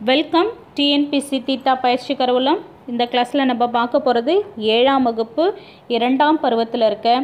welcome TNPSC theta பயிற்சி கருவூலம் இந்த கிளாஸில் நம்ம பார்க்க போகிறது ஏழாம் வகுப்பு இரண்டாம் பருவத்தில் இருக்க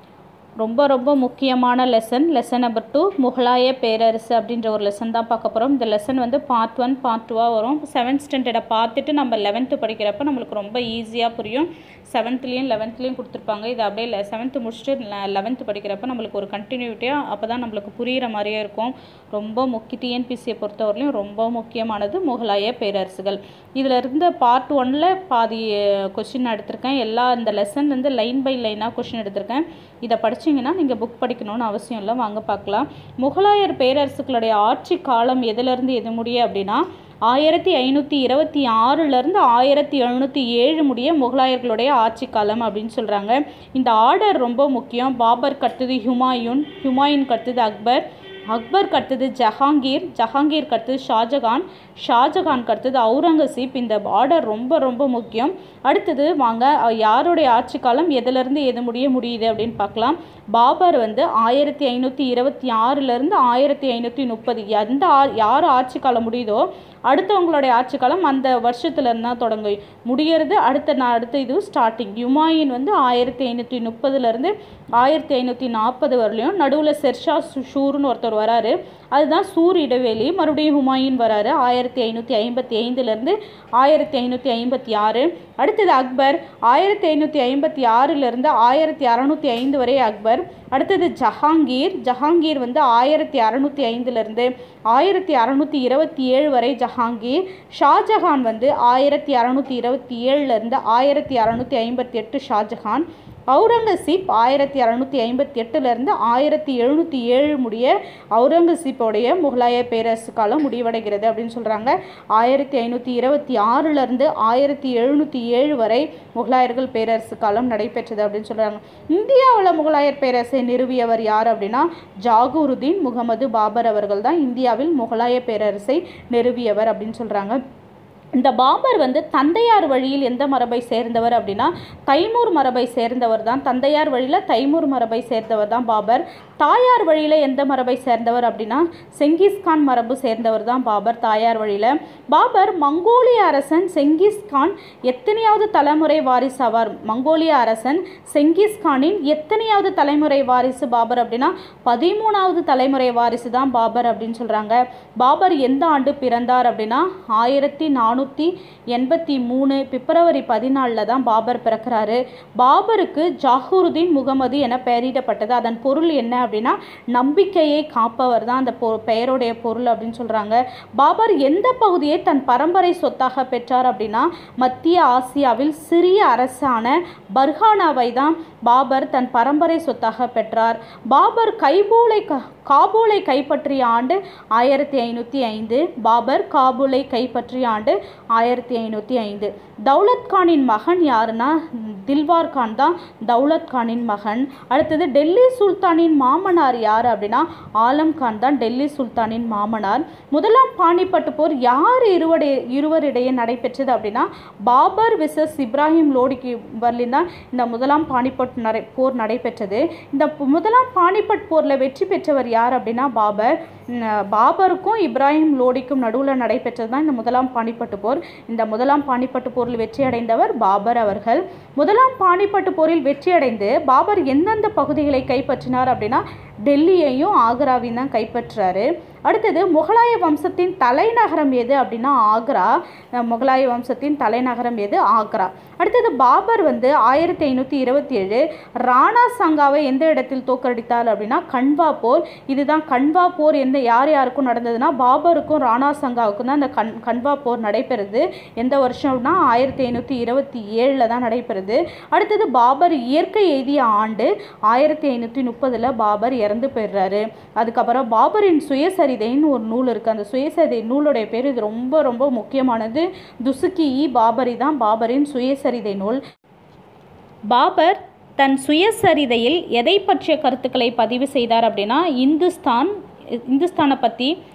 ரொம்ப ரொம்ப முக்கியமான லெசன் லெசன் நம்பர் டூ முகலாய பேரரசு அப்படின்ற ஒரு லெசன் தான் பார்க்க போகிறோம் இந்த லெசன் வந்து பார்ட் ஒன் பார்ட் டூவாக வரும் செவன்த் ஸ்டாண்டர்டை பார்த்துட்டு நம்ம லெவன்த்து படிக்கிறப்ப நம்மளுக்கு ரொம்ப ஈஸியாக புரியும் செவன்த்லேயும் லெவன்த்லேயும் கொடுத்துருப்பாங்க இது அப்படியே இல்லை செவன்த்து முடிச்சுட்டு லெவன்த்து படிக்கிறப்ப நம்மளுக்கு ஒரு கண்டினியூட்டியாக அப்போ தான் நம்மளுக்கு புரிகிற மாதிரியே இருக்கும் ரொம்ப முக்கிய டிஎன்பிசியை பொறுத்தவரையிலையும் ரொம்ப முக்கியமானது முகலாய பேரரசுகள் இதில் இருந்த பார்ட் ஒன்னில் பாதி கொஷின் எடுத்திருக்கேன் எல்லா இந்த லெசன் வந்து லைன் பை லைனாக கொஷின் எடுத்திருக்கேன் இதை படிச்சிங்கன்னா நீங்கள் புக் படிக்கணும்னு அவசியம் இல்லை வாங்க பார்க்கலாம் முகலாயர் பேரரசுகளுடைய ஆட்சி காலம் எதுலேருந்து எது முடிய அப்படின்னா ஆயிரத்தி ஐநூற்றி இருபத்தி ஆறுலேருந்து ஆயிரத்தி எழுநூற்றி ஏழு முடிய முகலாயர்களுடைய ஆட்சி காலம் அப்படின்னு சொல்கிறாங்க இந்த ஆர்டர் ரொம்ப முக்கியம் பாபர் கடுத்தது ஹுமாயூன் ஹுமாயூன் கடுத்தது அக்பர் அக்பர் கடுத்தது ஜஹாங்கீர் ஜஹாங்கீர் கடுத்தது ஷாஜகான் ஷாஜகான் கடுத்தது அவுரங்கசீப் இந்த ஆர்டர் ரொம்ப ரொம்ப முக்கியம் அடுத்தது வாங்க யாருடைய ஆட்சி காலம் எதுலேருந்து எது முடிய முடியுது அப்படின்னு பார்க்கலாம் பாபர் வந்து ஆயிரத்தி ஐநூற்றி இருபத்தி ஆறுலேருந்து ஆயிரத்தி ஐநூற்றி முப்பது எந்த ஆ யார் ஆட்சி காலம் முடியுதோ அடுத்தவங்களுடைய ஆட்சி காலம் அந்த வருஷத்துலேருந்து தான் தொடங்கும் முடிகிறது அடுத்த நான் அடுத்த இது ஸ்டார்டிங் யுமாயின் வந்து ஆயிரத்தி ஐநூற்றி முப்பதுலேருந்து ஆயிரத்தி ஐநூற்றி நாற்பது வரலையும் நடுவில் செர்ஷா ஷூர்னு ஒருத்தர் வராரு அதுதான் சூர் இடைவெளி மறுபடியும் ஹுமாயூன் வராரு ஆயிரத்தி ஐநூற்றி ஐம்பத்தி ஐந்துலேருந்து ஆயிரத்தி ஐநூற்றி ஐம்பத்தி ஆறு அடுத்தது அக்பர் ஆயிரத்தி ஐநூற்றி ஐம்பத்தி ஆறிலிருந்து ஆயிரத்தி அறநூற்றி ஐந்து வரை அக்பர் அடுத்தது ஜஹாங்கீர் ஜஹாங்கீர் வந்து ஆயிரத்தி அறநூற்றி ஐந்துலேருந்து ஆயிரத்தி அறநூற்றி இருபத்தி ஏழு வரை ஜஹாங்கீர் ஷாஜஹான் வந்து ஆயிரத்தி அறநூற்றி இருபத்தி ஏழுலேருந்து ஆயிரத்தி அறநூற்றி ஐம்பத்தி எட்டு ஷாஜஹான் அவுரங்கசீப் ஆயிரத்தி அறநூற்றி ஐம்பத்தி எட்டுலேருந்து ஆயிரத்தி எழுநூற்றி ஏழு முடிய அவுரங்கசீப்போடைய முகலாய பேரரசு காலம் முடிவடைகிறது அப்படின்னு சொல்கிறாங்க ஆயிரத்தி ஐநூற்றி இருபத்தி ஆறுலேருந்து ஆயிரத்தி எழுநூற்றி ஏழு வரை முகலாயர்கள் பேரரசு காலம் நடைபெற்றது அப்படின்னு சொல்கிறாங்க இந்தியாவில் முகலாயர் பேரரசை நிறுவியவர் யார் அப்படின்னா ஜாகூருதீன் முகமது பாபர் அவர்கள் தான் இந்தியாவில் முகலாய பேரரசை நிறுவியவர் அப்படின்னு சொல்கிறாங்க இந்த பாபர் வந்து தந்தையார் வழியில் எந்த மரபை சேர்ந்தவர் அப்படின்னா தைமூர் மரபை சேர்ந்தவர் தான் தந்தையார் வழியில் தைமூர் மரபை சேர்ந்தவர் தான் பாபர் தாயார் வழியில் எந்த மரபை சேர்ந்தவர் அப்படின்னா செங்கிஸ்கான் மரபு சேர்ந்தவர் தான் பாபர் தாயார் வழியில் பாபர் மங்கோலிய அரசன் செங்கிஸ்கான் எத்தனையாவது தலைமுறை வாரிசு ஆவார் மங்கோலிய அரசன் செங்கிஸ்கானின் எத்தனையாவது தலைமுறை வாரிசு பாபர் அப்படின்னா பதிமூணாவது தலைமுறை வாரிசு தான் பாபர் அப்படின்னு சொல்கிறாங்க பாபர் எந்த ஆண்டு பிறந்தார் அப்படின்னா ஆயிரத்தி நானூற்றி எண்பத்தி மூணு பிப்ரவரி பதினாலில் தான் பாபர் பிறக்கிறாரு பாபருக்கு ஜாகூருதீன் முகமது என பெயரிடப்பட்டது அதன் பொருள் என்ன அப்படின்னா நம்பிக்கையை காப்பவர் தான் அந்த பொ பெயருடைய பொருள் அப்படின்னு சொல்கிறாங்க பாபர் எந்த பகுதியை தன் பரம்பரை சொத்தாக பெற்றார் அப்படின்னா மத்திய ஆசியாவில் சிறிய அரசான பர்ஹானாவை தான் பாபர் தன் பரம்பரை சொத்தாக பெற்றார் பாபர் கைபூலை க காபூலை கைப்பற்றிய ஆண்டு ஆயிரத்தி ஐநூற்றி ஐந்து பாபர் காபூலை கைப்பற்றிய ஆண்டு ஆயிரத்தி ஐநூற்றி ஐந்து தௌலத் கானின் மகன் யாருன்னா தில்வார் கான் தான் தௌலத் கானின் மகன் அடுத்தது டெல்லி சுல்தானின் மாமனார் யார் அப்படின்னா ஆலம் கான் தான் டெல்லி சுல்தானின் மாமனார் முதலாம் பாணிப்பட்டு போர் யார் இருவடைய இருவரிடையே நடைபெற்றது அப்படின்னா பாபர் விசஸ் இப்ராஹிம் லோடிக்கு வரலின் தான் இந்த முதலாம் பாணிப்பட் நடை போர் நடைபெற்றது இந்த முதலாம் பாணிப்பட் போரில் வெற்றி பெற்றவர் யார் அப்படின்னா பாபர் பாபருக்கும் இப்ராஹிம் லோடிக்கும் நடுவில் நடைபெற்றது தான் இந்த முதலாம் பாணிப்பட்டு போர் இந்த முதலாம் பாணிப்பட்டு போரில் வெற்றி அடைந்தவர் பாபர் அவர்கள் முதலாம் பாணிப்பட்டு போரில் வெற்றியடைந்து பாபர் எந்தெந்த பகுதிகளை கைப்பற்றினார் அப்படின்னா டெல்லியையும் ஆக்ராவையும் தான் கைப்பற்றாரு அடுத்தது முகலாய வம்சத்தின் தலைநகரம் எது அப்படின்னா ஆக்ரா முகலாய வம்சத்தின் தலைநகரம் எது ஆக்ரா அடுத்தது பாபர் வந்து ஆயிரத்தி ஐநூற்றி இருபத்தி ஏழு ராணா சங்காவை எந்த இடத்தில் தோற்கடித்தார் அப்படின்னா கண்வா போர் இதுதான் கண்வா போர் எந்த யார் யாருக்கும் நடந்ததுன்னா பாபருக்கும் ராணா சங்காவுக்கும் தான் இந்த கண் கண்வா போர் நடைபெறுது எந்த வருஷம்னா ஆயிரத்தி ஐநூற்றி இருபத்தி ஏழில் தான் நடைபெறுது அடுத்தது பாபர் இயற்கை எய்திய ஆண்டு ஆயிரத்தி ஐநூற்றி முப்பதில் பாபர் இறந்து போயிடுறாரு அதுக்கப்புறம் பாபரின் சுயசரிதைன்னு ஒரு நூல் இருக்குது அந்த சுயசரிதை நூலுடைய பேர் இது ரொம்ப ரொம்ப முக்கியமானது துசுக்கி இ பாபரி தான் பாபரின் சுயசரிதை நூல் பாபர் தன் சுயசரிதையில் எதை பற்றிய கருத்துக்களை பதிவு செய்தார் அப்படின்னா இந்துஸ்தான் இந்துஸ்தானை பற்றி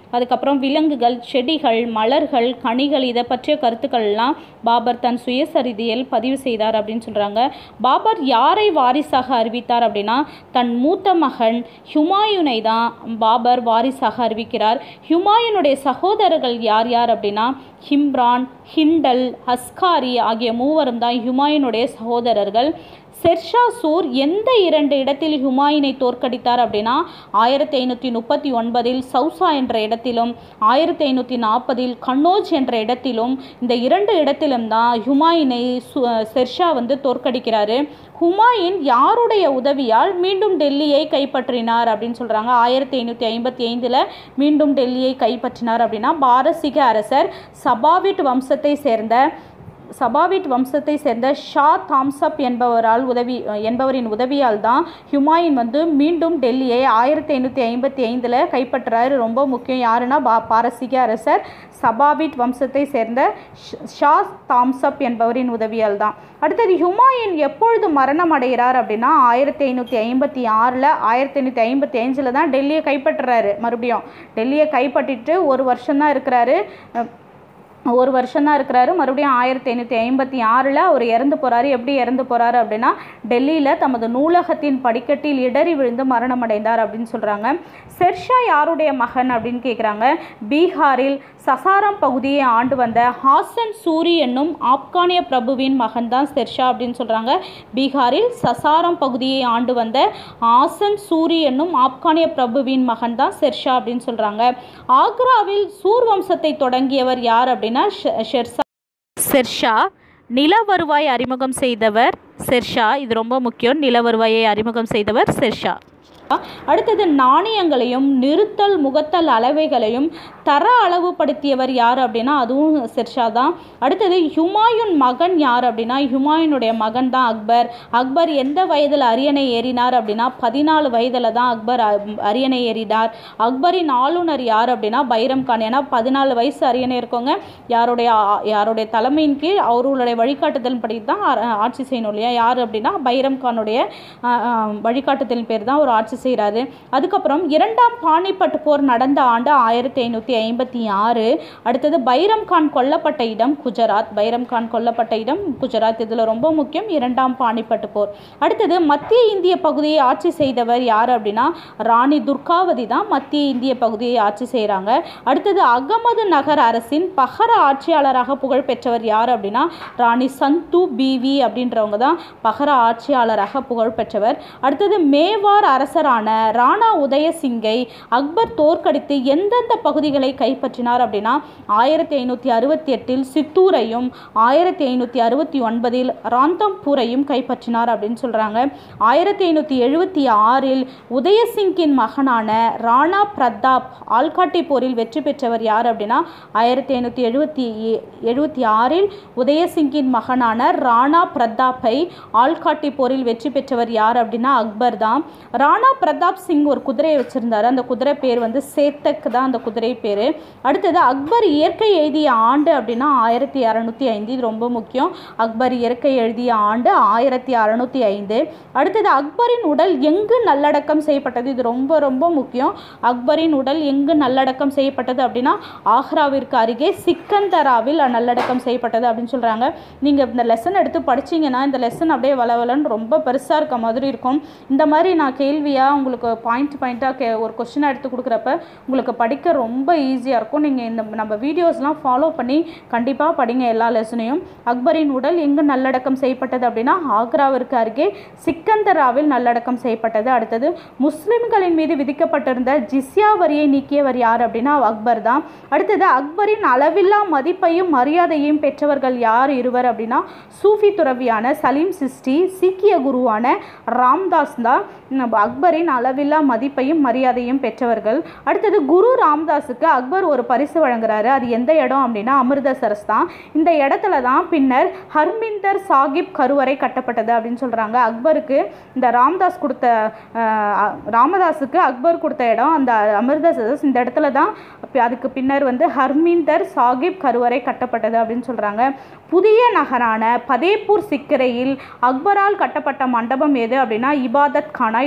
அதுக்கப்புறம் விலங்குகள் செடிகள் மலர்கள் கனிகள் இதை பற்றிய கருத்துக்கள்லாம் பாபர் தன் சுயசரிதியில் பதிவு செய்தார் அப்படின்னு சொல்கிறாங்க பாபர் யாரை வாரிசாக அறிவித்தார் அப்படின்னா தன் மூத்த மகன் ஹுமாயூனை தான் பாபர் வாரிசாக அறிவிக்கிறார் ஹுமாயூனுடைய சகோதரர்கள் யார் யார் அப்படின்னா ஹிம்ரான் ஹிண்டல் அஸ்காரி ஆகிய மூவரும் தான் ஹுமாயூனுடைய சகோதரர்கள் செர்ஷா சூர் எந்த இரண்டு இடத்தில் ஹுமாயூனை தோற்கடித்தார் அப்படின்னா ஆயிரத்தி ஐநூற்றி முப்பத்தி ஒன்பதில் சௌசா என்ற இடத்திலும் ஆயிரத்தி ஐநூற்றி நாற்பதில் கன்னோஜ் என்ற இடத்திலும் இந்த இரண்டு இடத்திலும் தான் ஹுமாயூனை சு செர்ஷா வந்து தோற்கடிக்கிறாரு ஹுமாயூன் யாருடைய உதவியால் மீண்டும் டெல்லியை கைப்பற்றினார் அப்படின்னு சொல்கிறாங்க ஆயிரத்தி ஐநூற்றி ஐம்பத்தி ஐந்தில் மீண்டும் டெல்லியை கைப்பற்றினார் அப்படின்னா பாரசீக அரசர் சபாவிட் வம்சத்தை சேர்ந்த சபாவிட் வம்சத்தை சேர்ந்த ஷா தாம்சப் என்பவரால் உதவி என்பவரின் உதவியால் தான் ஹுமாயூன் வந்து மீண்டும் டெல்லியை ஆயிரத்தி ஐநூற்றி ஐம்பத்தி ஐந்தில் கைப்பற்றுறாரு ரொம்ப முக்கியம் யாருன்னா பா பாரசீக அரசர் சபாவிட் வம்சத்தை சேர்ந்த ஷ்- ஷா தாம்சப் என்பவரின் உதவியால் தான் அடுத்தது ஹுமாயூன் எப்பொழுது மரணம் அடைகிறார் அப்படின்னா ஆயிரத்தி ஐநூற்றி ஐம்பத்தி ஆறில் ஆயிரத்தி ஐநூற்றி ஐம்பத்தி அஞ்சில் தான் டெல்லியை கைப்பற்றுறாரு மறுபடியும் டெல்லியை கைப்பற்றிட்டு ஒரு வருஷம்தான் இருக்கிறாரு அஹ் ஒரு வருஷம் தான் இருக்கிறாரு மறுபடியும் ஆயிரத்தி ஐநூற்றி ஐம்பத்தி ஆறில் அவர் இறந்து போகிறாரு எப்படி இறந்து போகிறாரு அப்படின்னா டெல்லியில் தமது நூலகத்தின் படிக்கட்டில் இடறி விழுந்து மரணம் அடைந்தார் அப்படின்னு சொல்கிறாங்க செர்ஷா யாருடைய மகன் அப்படின்னு கேட்குறாங்க பீகாரில் சசாரம் பகுதியை ஆண்டு வந்த ஹாசன் சூரி என்னும் ஆப்கானிய பிரபுவின் மகன் தான் செர்ஷா அப்படின்னு சொல்கிறாங்க பீகாரில் சசாரம் பகுதியை ஆண்டு வந்த ஹாசன் சூரி என்னும் ஆப்கானிய பிரபுவின் மகன் தான் செர்ஷா அப்படின்னு சொல்கிறாங்க ஆக்ராவில் சூர் வம்சத்தை தொடங்கியவர் யார் அப்படின்னா ஷெ- ஷெர்ஷா செர்ஷா நில வருவாய் அறிமுகம் செய்தவர் செர்ஷா இது ரொம்ப முக்கியம் நில வருவாயை அறிமுகம் செய்தவர் செர்ஷா அடுத்தது நாணயங்களையும் நிறுத்தல் முகத்தல் அளவைகளையும் தர அளவுபடுத்தியவர் யார் அப்படின்னா அதுவும் செர்ஷா தான் அடுத்தது ஹுமாயூன் மகன் யார் அப்படின்னா ஹுமாயூனுடைய மகன் தான் அக்பர் அக்பர் எந்த வயதில் அரியணை ஏறினார் அப்படின்னா பதினாலு வயதில் தான் அக்பர் அ- அரியணை ஏறினார் அக்பரின் ஆளுநர் யார் அப்படின்னா பைரம் கான் ஏன்னா பதினாலு வயசு அரியணை இருக்கவங்க யாருடைய ஆ- யாருடைய தலைமையின் கீழ் அவர்களுடைய வழிகாட்டுதல் படி தான் ஆ- ஆட்சி செய்யணும் இல்லையா யார் அப்படின்னா பைரம் கானுடைய ஆ, ஆ, வழிகாட்டுதலின் பேர் தான் ஒரு ஆட்சி செய்கிறாரு அதுக்கப்புறம் இரண்டாம் பானிபட் போர் நடந்த ஆண்டு ஆயிரத்தி ஐநூற்றி ஐம்பத்தி ஆறு அடுத்தது பைரம் கான் கொல்லப்பட்ட இடம் குஜராத் பைரம் கான் கொல்லப்பட்ட இடம் குஜராத் இதில் ரொம்ப முக்கியம் இரண்டாம் பானிபட் போர் அடுத்தது மத்திய இந்திய பகுதியை ஆட்சி செய்தவர் யார் அப்படின்னா ராணி துர்காவதி தான் மத்திய இந்திய பகுதியை ஆட்சி செய்கிறாங்க அடுத்தது அகமது நகர் அரசின் பகர ஆட்சியாளராக புகழ் பெற்றவர் யார் அப்படின்னா ராணி சந்து பிவி அப்படின்றவங்க தான் பகர ஆட்சியாளராக புகழ் பெற்றவர் அடுத்தது மேவார் அரசரான ராணா உதயசிங்கை அக்பர் தோற்கடித்து எந்தெந்த பகுதிகளை கைப்பற்றினார் அப்படின்னா ஆயிரத்தி ஐநூற்றி அறுபத்தி எட்டில் சித்தூரையும் ஆயிரத்தி ஐநூற்றி அறுபத்தி ஒன்பதில் ராந்தம்பூரையும் கைப்பற்றினார் அப்படின்னு சொல்கிறாங்க ஆயிரத்தி ஐநூற்றி எழுபத்தி ஆறில் உதயசிங்கின் மகனான ராணா பிரதாப் ஆள்காட்டி போரில் வெற்றி பெற்றவர் யார் அப்படின்னா ஆயிரத்தி ஐநூற்றி எழுபத்தி எழுபத்தி ஆறில் உதயசிங்கின் மகனான ராணா பிரதாப்பை ஆள்காட்டி போரில் வெற்றி பெற்றவர் யார் அப்படின்னா அக்பர் தான் ராணா பிரதாப் சிங் ஒரு குதிரையை வச்சிருந்தாரு அந்த குதிரை பேர் வந்து சேத்தக் தான் அந்த குதிரை பேர் அடுத்தது அக்பர் இயற்கை எழுதிய ஆண்டு அப்படின்னா ஆயிரத்தி அறநூற்றி ஐந்து இது ரொம்ப முக்கியம் அக்பர் இயற்கை எழுதிய ஆண்டு ஆயிரத்தி அறநூற்றி ஐந்து அடுத்தது அக்பரின் உடல் எங்கு நல்லடக்கம் செய்யப்பட்டது இது ரொம்ப ரொம்ப முக்கியம் அக்பரின் உடல் எங்கு நல்லடக்கம் செய்யப்பட்டது அப்படின்னா ஆக்ராவிற்கு அருகே சிக்கந்தராவில் நல்லடக்கம் செய்யப்பட்டது அப்படின்னு சொல்கிறாங்க நீங்கள் இந்த லெசன் எடுத்து படிச்சீங்கன்னா இந்த லெசன் அப்படியே வளவலன்னு ரொம்ப பெருசாக இருக்க மாதிரி இருக்கும் இந்த மாதிரி நான் கேள்வியாக உங்களுக்கு பாயிண்ட் பாயிண்ட்டாக கே ஒரு கொஸ்டினாக எடுத்து கொடுக்குறப்ப உங்களுக்கு படிக்க ரொம்ப ஈஸியாக இருக்கும் நீங்கள் இந்த நம்ம வீடியோஸ்லாம் ஃபாலோ பண்ணி கண்டிப்பாக படிங்க எல்லா லெசனையும் அக்பரின் உடல் எங்கு நல்லடக்கம் செய்யப்பட்டது அப்படின்னா ஆக்ராவிற்கு அருகே சிக்கந்தராவில் நல்லடக்கம் செய்யப்பட்டது அடுத்தது முஸ்லிம்களின் மீது விதிக்கப்பட்டிருந்த ஜிஸ்யா வரியை நீக்கியவர் யார் அப்படின்னா அக்பர் தான் அடுத்தது அக்பரின் அளவில்லா மதிப்பையும் மரியாதையும் பெற்றவர்கள் யார் இருவர் அப்படின்னா சூஃபி துறவியான சலீம் சிஸ்டி சீக்கிய குருவான ராம்தாஸ் தான் நம்ம அக்பரின் அளவில்லா மதிப்பையும் மரியாதையும் பெற்றவர்கள் அடுத்தது குரு ராம்தாஸுக்கு அக்பர் ஒரு பரிசு வழங்குறாரு அது எந்த இடம் அப்படின்னா அமிர்தசரஸ் தான் இந்த இடத்துல தான் பின்னர் ஹர்மிந்தர் சாகிப் கருவறை கட்டப்பட்டது அப்படின்னு சொல்கிறாங்க அக்பருக்கு இந்த ராம்தாஸ் கொடுத்த அஹ், ராமதாஸுக்கு அக்பர் கொடுத்த இடம் அந்த அமிர்தசரஸ் இந்த இடத்துல தான் அப்ப அதுக்கு பின்னர் வந்து ஹர்மிந்தர் சாகிப் கருவறை கட்டப்பட்டது அப்படின்னு சொல்கிறாங்க புதிய நகரான பதேப்பூர் சிக்கரையில் அக்பரால் கட்டப்பட்ட மண்டபம் எது அப்படின்னா இபாதத் கானா இது ரொம்ப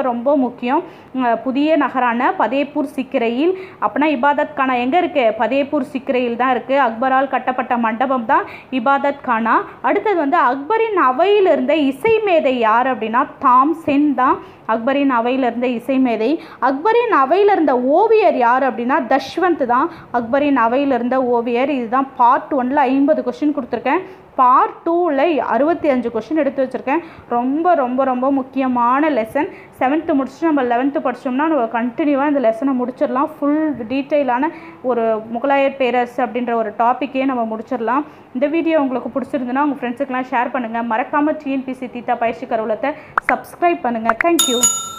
ரொம்ப முக்கியம் உம், புதிய நகரான பதேப்பூர் சிக்கிரையில் அப்படின்னா இபாதத் கானா எங்கே இருக்குது பதேப்பூர் சிக்கிரையில் தான் இருக்குது அக்பரால் கட்டப்பட்ட மண்டபம் தான் இபாதத் கானா அடுத்தது வந்து அக்பரின் அவையில் இருந்த இசை மேதை யார் அப்படின்னா தாம் சென் தான் அக்பரின் அவையில் இருந்த இசை மேதை அக்பரின் அவையில் இருந்த ஓவியர் யார் அப்படின்னா தஷ்வந்த் தான் அக்பரின் அவையில் இருந்த ஓவியர் இதுதான் பார்ட் ஒன்ல ஐம்பது கொஸ்டின் கொடுத்துருக்கேன் பார்ட் டூவில் அறுபத்தி அஞ்சு கொஷின் எடுத்து வச்சுருக்கேன் ரொம்ப ரொம்ப ரொம்ப முக்கியமான லெசன் செவன்த்து முடிச்சுட்டு நம்ம லெவன்த்து படித்தோம்னா நம்ம கண்டினியூவாக இந்த லெசனை முடிச்சிடலாம் ஃபுல் டீட்டெயிலான ஒரு முகலாயர் பேரரசு அப்படின்ற ஒரு டாப்பிக்கே நம்ம முடிச்சிடலாம் இந்த வீடியோ உங்களுக்கு பிடிச்சிருந்துன்னா உங்கள் ஃப்ரெண்ட்ஸுக்கெல்லாம் ஷேர் பண்ணுங்கள் மறக்காமல் டிஎன்பிசி தீத்தா பயிற்சி கருவலத்தை சப்ஸ்கிரைப் பண்ணுங்கள் தேங்க்யூ